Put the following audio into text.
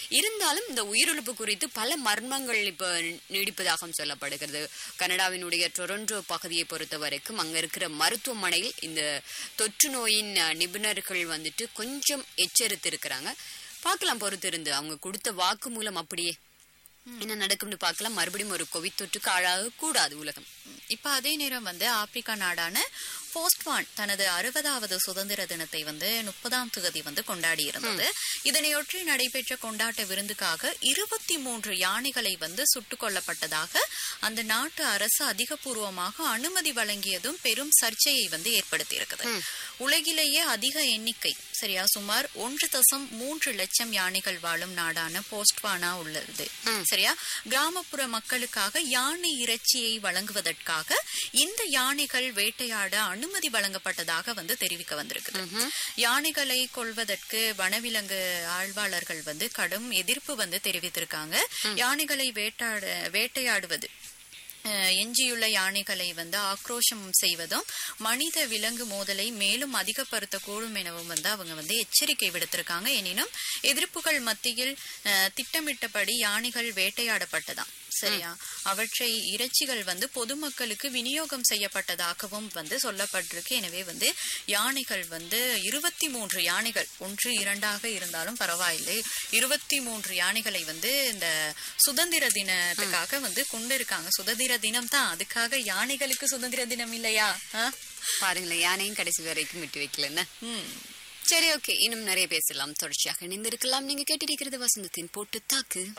இருந்தாலும் இந்த உயிரிழப்பு குறித்து பல மர்மங்கள் இப்ப நீடிப்பதாகவும் சொல்லப்படுகிறது கனடாவினுடைய டொரண்டோ பகுதியை பொறுத்த வரைக்கும் அங்க இருக்கிற மருத்துவமனையில் இந்த தொற்று நோயின் அஹ், நிபுணர்கள் வந்துட்டு கொஞ்சம் எச்சரித்திருக்கிறாங்க பார்க்கலாம் பொறுத்திருந்து அவங்க கொடுத்த வாக்கு மூலம் அப்படியே என்ன நடக்கும்னு பார்க்கலாம் மறுபடியும் ஒரு கோவிட் தொற்றுக்கு ஆளாக கூடாது உலகம் இப்ப அதே நேரம் வந்து ஆப்பிரிக்கா நாடான போஸ்ட்வான் தனது அறுபதாவது சுதந்திர தினத்தை வந்து முப்பதாம் தேதி வந்து கொண்டாடி இருந்தது இதனையொட்டி நடைபெற்ற கொண்டாட்ட விருந்துக்காக இருபத்தி மூன்று யானைகளை வந்து சுட்டுக் கொல்லப்பட்டதாக அந்த நாட்டு அரசு அதிகபூர்வமாக அனுமதி வழங்கியதும் பெரும் சர்ச்சையை வந்து ஏற்படுத்தி இருக்குது உலகிலேயே அதிக எண்ணிக்கை சரியா சுமார் ஒன்று தசம் மூன்று லட்சம் யானைகள் வாழும் நாடான போஸ்ட்வானா உள்ளது சரியா கிராமப்புற மக்களுக்காக யானை இறைச்சியை வழங்குவதற்காக இந்த யானைகள் வேட்டையாட அனுமதி வழங்கப்பட்டதாக வந்து தெரிவிக்க வந்திருக்கு யானைகளை கொள்வதற்கு வனவிலங்கு ஆழ்வாளர்கள் வந்து கடும் எதிர்ப்பு வந்து தெரிவித்திருக்காங்க யானைகளை வேட்டாட வேட்டையாடுவது அஹ், எஞ்சியுள்ள யானைகளை வந்து ஆக்ரோஷம் செய்வதும் மனித விலங்கு மோதலை மேலும் அதிகப்படுத்தக்கூடும் எனவும் வந்து அவங்க வந்து எச்சரிக்கை விடுத்திருக்காங்க எனினும் எதிர்ப்புகள் மத்தியில் அஹ், திட்டமிட்டபடி யானைகள் வேட்டையாடப்பட்டதாம் சரியா அவற்றை இறைச்சிகள் வந்து பொதுமக்களுக்கு விநியோகம் செய்யப்பட்டதாகவும் வந்து சொல்லப்பட்டிருக்கு எனவே வந்து யானைகள் வந்து இருபத்தி மூன்று யானைகள் ஒன்று இரண்டாக இருந்தாலும் பரவாயில்லை இருபத்தி மூன்று யானைகளை வந்து இந்த சுதந்திர தினத்துக்காக வந்து கொண்டு இருக்காங்க சுதந்திர தினம் தான் அதுக்காக யானைகளுக்கு சுதந்திர தினம் இல்லையா ஆ? பாருங்களேன் யானையும் கடைசி வரைக்கும் விட்டு வைக்கலன்னு ம். சரி ஓகே இன்னும் நிறைய பேசலாம் தொடர்ச்சியாக இணைந்திருக்கலாம் நீங்க கேட்டிருக்கிறது வசந்தத்தின் போட்டு தாக்கு